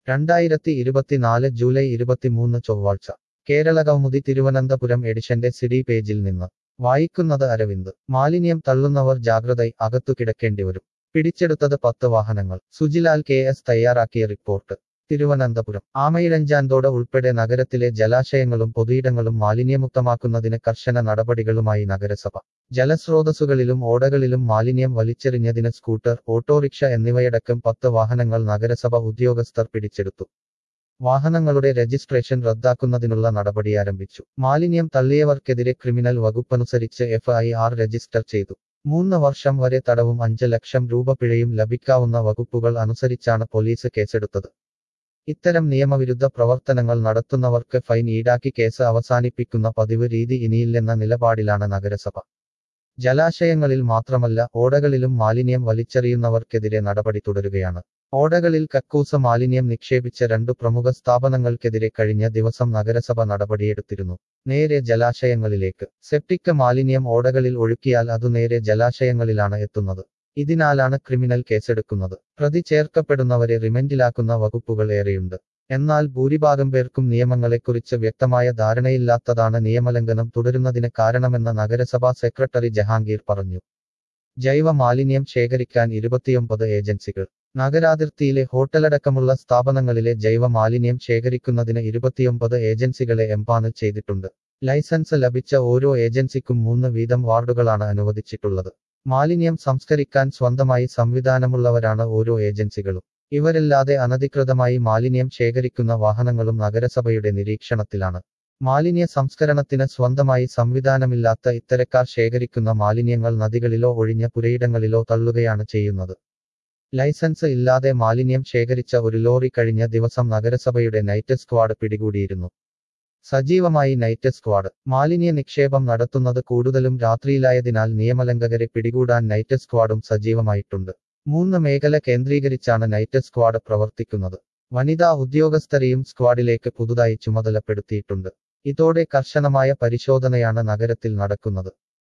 രണ്ടായിരത്തി ഇരുപത്തിനാല് ജൂലൈ ഇരുപത്തിമൂന്ന് ചൊവ്വാഴ്ച കേരള കൗമുദി തിരുവനന്തപുരം എഡിഷന്റെ സിഡി പേജിൽ നിന്ന് വായിക്കുന്നത് അരവിന്ദ് മാലിന്യം തള്ളുന്നവർ ജാഗ്രതൈ അകത്തു കിടക്കേണ്ടിവരും പിടിച്ചെടുത്തത് പത്ത് വാഹനങ്ങൾ സുജിലാൽ കെ എസ് തയ്യാറാക്കിയ റിപ്പോർട്ട് തിരുവനന്തപുരം ആമയിഴഞ്ചാന്തോട് ഉൾപ്പെടെ നഗരത്തിലെ ജലാശയങ്ങളും പൊതുയിടങ്ങളും മാലിന്യമുക്തമാക്കുന്നതിന് കർശന നടപടികളുമായി നഗരസഭ ജലസ്രോതസ്സുകളിലും ഓടകളിലും മാലിന്യം വലിച്ചെറിഞ്ഞതിന് സ്കൂട്ടർ ഓട്ടോറിക്ഷ എന്നിവയടക്കം പത്ത് വാഹനങ്ങൾ നഗരസഭ ഉദ്യോഗസ്ഥർ പിടിച്ചെടുത്തു വാഹനങ്ങളുടെ രജിസ്ട്രേഷൻ റദ്ദാക്കുന്നതിനുള്ള നടപടി ആരംഭിച്ചു മാലിന്യം തള്ളിയവർക്കെതിരെ ക്രിമിനൽ വകുപ്പനുസരിച്ച് എഫ്ഐആർ രജിസ്റ്റർ ചെയ്തു മൂന്ന് വർഷം വരെ തടവും അഞ്ച് ലക്ഷം രൂപ പിഴയും ലഭിക്കാവുന്ന വകുപ്പുകൾ അനുസരിച്ചാണ് പോലീസ് കേസെടുത്തത് ഇത്തരം നിയമവിരുദ്ധ പ്രവർത്തനങ്ങൾ നടത്തുന്നവർക്ക് ഫൈൻ ഈടാക്കി കേസ് അവസാനിപ്പിക്കുന്ന പതിവ് രീതി ഇനിയില്ലെന്ന നിലപാടിലാണ് നഗരസഭ ജലാശയങ്ങളിൽ മാത്രമല്ല ഓടകളിലും മാലിന്യം വലിച്ചെറിയുന്നവർക്കെതിരെ നടപടി തുടരുകയാണ് ഓടകളിൽ കക്കൂസ മാലിന്യം നിക്ഷേപിച്ച രണ്ടു പ്രമുഖ സ്ഥാപനങ്ങൾക്കെതിരെ കഴിഞ്ഞ ദിവസം നഗരസഭ നടപടിയെടുത്തിരുന്നു നേരെ ജലാശയങ്ങളിലേക്ക് സെപ്റ്റിക് മാലിന്യം ഓടകളിൽ ഒഴുക്കിയാൽ അതു നേരെ ജലാശയങ്ങളിലാണ് എത്തുന്നത് ഇതിനാലാണ് ക്രിമിനൽ കേസെടുക്കുന്നത് പ്രതി ചേർക്കപ്പെടുന്നവരെ റിമൻഡിലാക്കുന്ന വകുപ്പുകൾ ഏറെയുണ്ട് എന്നാൽ ഭൂരിഭാഗം പേർക്കും നിയമങ്ങളെക്കുറിച്ച് വ്യക്തമായ ധാരണയില്ലാത്തതാണ് നിയമലംഘനം തുടരുന്നതിന് കാരണമെന്ന് നഗരസഭാ സെക്രട്ടറി ജഹാംഗീർ പറഞ്ഞു ജൈവ മാലിന്യം ശേഖരിക്കാൻ ഇരുപത്തിയൊമ്പത് ഏജൻസികൾ നഗരാതിർത്തിയിലെ ഹോട്ടലടക്കമുള്ള സ്ഥാപനങ്ങളിലെ ജൈവ മാലിന്യം ശേഖരിക്കുന്നതിന് ഇരുപത്തിയൊമ്പത് ഏജൻസികളെ എംപാനൽ ചെയ്തിട്ടുണ്ട് ലൈസൻസ് ലഭിച്ച ഓരോ ഏജൻസിക്കും മൂന്ന് വീതം വാർഡുകളാണ് അനുവദിച്ചിട്ടുള്ളത് മാലിന്യം സംസ്കരിക്കാൻ സ്വന്തമായി സംവിധാനമുള്ളവരാണ് ഓരോ ഏജൻസികളും ഇവരല്ലാതെ അനധികൃതമായി മാലിന്യം ശേഖരിക്കുന്ന വാഹനങ്ങളും നഗരസഭയുടെ നിരീക്ഷണത്തിലാണ് മാലിന്യ സംസ്കരണത്തിന് സ്വന്തമായി സംവിധാനമില്ലാത്ത ഇത്തരക്കാർ ശേഖരിക്കുന്ന മാലിന്യങ്ങൾ നദികളിലോ ഒഴിഞ്ഞ പുരയിടങ്ങളിലോ തള്ളുകയാണ് ചെയ്യുന്നത് ലൈസൻസ് ഇല്ലാതെ മാലിന്യം ശേഖരിച്ച ഒരു ലോറി കഴിഞ്ഞ ദിവസം നഗരസഭയുടെ നൈറ്റ് സ്ക്വാഡ് പിടികൂടിയിരുന്നു സജീവമായി നൈറ്റ് സ്ക്വാഡ് മാലിന്യ നിക്ഷേപം നടത്തുന്നത് കൂടുതലും രാത്രിയിലായതിനാൽ നിയമലംഘകരെ പിടികൂടാൻ നൈറ്റ് സ്ക്വാഡും സജീവമായിട്ടുണ്ട് മൂന്ന് മേഖല കേന്ദ്രീകരിച്ചാണ് നൈറ്റ് സ്ക്വാഡ് പ്രവർത്തിക്കുന്നത് വനിതാ ഉദ്യോഗസ്ഥരെയും സ്ക്വാഡിലേക്ക് പുതുതായി ചുമതലപ്പെടുത്തിയിട്ടുണ്ട് ഇതോടെ കർശനമായ പരിശോധനയാണ് നഗരത്തിൽ നടക്കുന്നത്